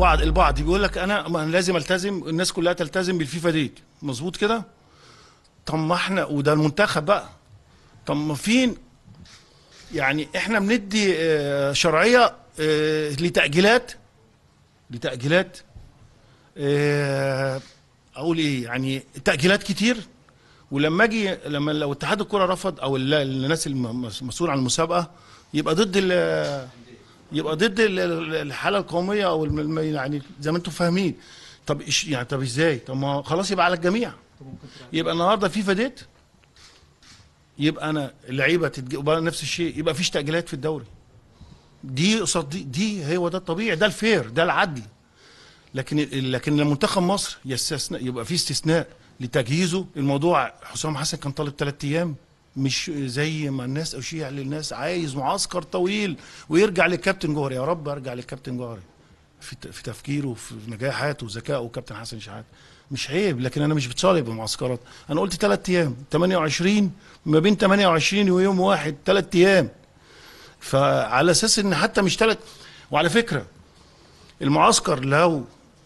بعض البعض بيقول لك انا ما أنا لازم التزم الناس كلها تلتزم بالفيفا ديت مظبوط كده طب ما احنا وده المنتخب بقى طب ما فين يعني احنا بندي آه، شرعيه آه، لتاجيلات لتاجيلات آه، اقول ايه يعني تاجيلات كتير ولما اجي لما لو اتحاد الكره رفض او ال- الناس المسؤول عن المسابقه يبقى ضد ال- يبقى ضد ال- ال- الحاله القوميه او الم- الم- يعني زي ما انتم فاهمين طب إيش- يعني طب ازاي طب ما خلاص يبقى على الجميع يبقى النهارده في فديت يبقى انا اللعيبه تبقى نفس الشيء يبقى فيش تاجيلات في الدوري دي قصاد دي دي هو ده الطبيعي ده الفير ده العدل لكن لكن لما منتخب مصر يستثنى يبقى في استثناء لتجهيزه الموضوع حسام حسن كان طالب ثلاث ايام مش زي ما الناس اشيع للناس عايز معسكر طويل ويرجع للكابتن جوهري يا رب ارجع للكابتن جوهري في في تفكيره في نجاحاته وذكائه كابتن حسن شحات مش عيب لكن انا مش بتصالب بمعسكرات انا قلت ثلاث ايام 28 ما بين 28 ويوم واحد ثلاث ايام فعلى اساس ان حتى مش ثلاث وعلى فكره المعسكر لو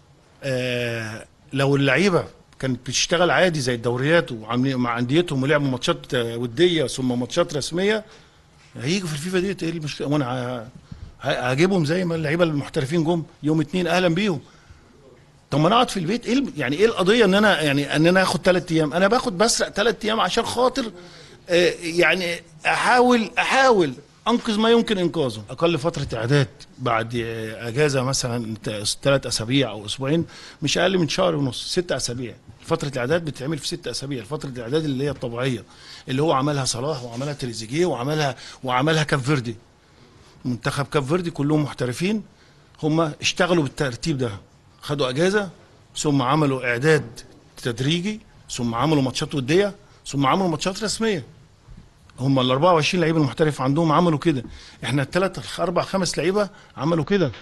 آه لو اللعيبه كانت بتشتغل عادي زي الدوريات وعاملين مع انديتهم ولعبوا ماتشات آه، وديه ثم ماتشات رسميه هيجوا في الفيفا ديت ايه المشكله وانا ه- ه- هجيبهم زي ما اللعيبه المحترفين جم يوم اتنين اهلا بيهم طب ما انا اقعد في البيت ايه الم- يعني ايه القضيه ان انا يعني ان انا اخد ثلاث ايام انا باخد بسرق ثلاث ايام عشان خاطر آه، يعني احاول احاول انقذ ما يمكن انقاذه اقل فتره اعداد بعد آه، اجازه مثلا ثلاث اسابيع او اسبوعين مش اقل من شهر ونص ست اسابيع فتره الاعداد بتتعمل في ست اسابيع فتره الاعداد اللي هي الطبيعيه اللي هو عملها صلاح وعملها تريزيجيه وعملها وعملها كاب فيردي منتخب كاب فيردي كلهم محترفين هم اشتغلوا بالترتيب ده خدوا اجازه ثم عملوا اعداد تدريجي ثم عملوا ماتشات وديه ثم عملوا ماتشات رسميه هم ال 24 لعيب المحترف عندهم عملوا كده احنا الثلاث اربع خمس لعيبه عملوا كده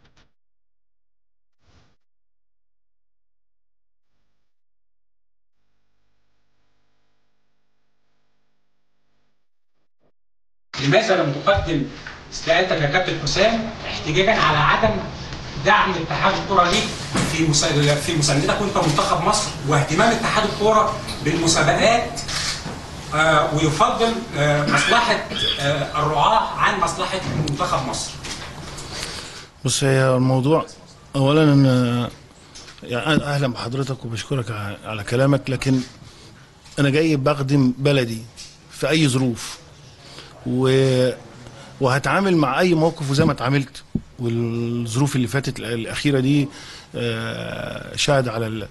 لماذا لم تقدم استقالتك يا كابتن حسام احتجاجا على عدم دعم اتحاد الكره ليك في مس- في مساندتك وانت منتخب مصر واهتمام اتحاد الكره بالمسابقات آه، ويفضل آه، مصلحه آه، الرعاه عن مصلحه منتخب مصر. بص هي الموضوع اولا انا يعني اهلا بحضرتك وبشكرك ع- على كلامك لكن انا جاي بخدم بلدي في اي ظروف و وهتعامل مع اي موقف وزي ما اتعاملت والظروف اللي فاتت الاخيره دي آه، شاهد على ال...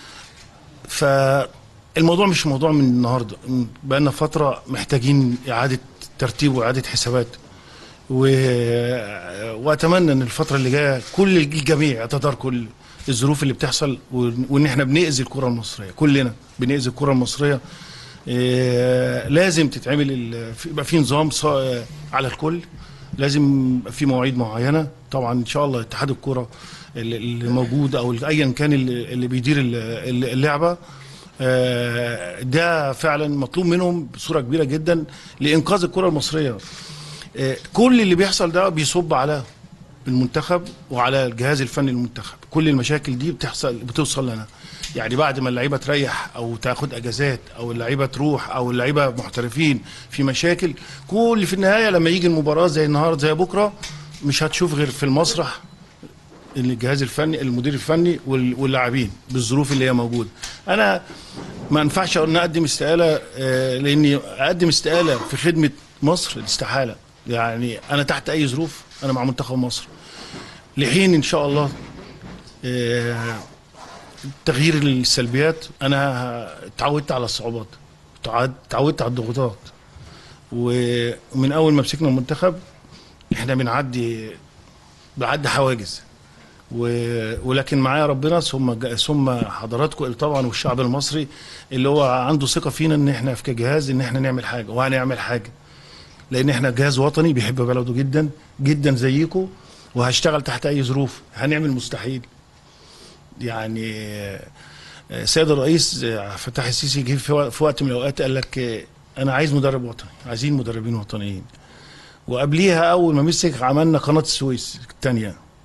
فالموضوع مش موضوع من النهارده بقالنا فتره محتاجين اعاده ترتيب واعاده حسابات و... واتمنى ان الفتره اللي جايه كل الجميع يتداركوا ال- الظروف اللي بتحصل و... وان احنا بنأذي الكره المصريه كلنا بنأذي الكره المصريه إيه... لازم تتعمل ال... في- يبقى في نظام ص... على الكل لازم يبقى في مواعيد معينه طبعا ان شاء الله اتحاد الكره اللي اللي موجود او ايا كان اللي اللي بيدير ال- ال- اللعبه آه، ده فعلا مطلوب منهم بصوره كبيره جدا لانقاذ الكره المصريه آه، كل اللي بيحصل ده بيصب على المنتخب وعلى الجهاز الفني للمنتخب كل المشاكل دي بتحصل بتوصل لنا يعني بعد ما اللعيبه تريح او تاخد اجازات او اللعيبه تروح او اللعيبه محترفين في مشاكل كل في النهايه لما يجي المباراه زي النهارده زي بكره مش هتشوف غير في المسرح الجهاز الفني المدير الفني وال- واللاعبين بالظروف اللي هي موجوده انا ما ينفعش أقول نقدم استقاله آه، لاني اقدم استقاله في خدمه مصر استحاله يعني انا تحت اي ظروف انا مع منتخب مصر لحين ان شاء الله آه، تغيير السلبيات انا اتعودت على الصعوبات اتعود- اتعودت على الضغوطات ومن اول ما مسكنا المنتخب احنا بنعدي بعدي حواجز و... ولكن معايا ربنا ثم ج- ثم حضراتكم طبعا والشعب المصري اللي هو عنده ثقه فينا ان احنا في كجهاز ان احنا نعمل حاجه وهنعمل حاجه لان احنا جهاز وطني بيحب بلده جدا جدا زيكم وهشتغل تحت اي ظروف هنعمل مستحيل يعني آه، سيد الرئيس آه، فتح السيسي جه في وق- في وقت من الاوقات قال لك آه، انا عايز مدرب وطني عايزين مدربين وطنيين وقبليها اول ما مسك عملنا قناه السويس الثانيه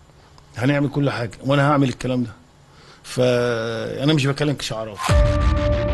هنعمل كل حاجه وانا هعمل الكلام ده فانا مش بكلم كشعراوي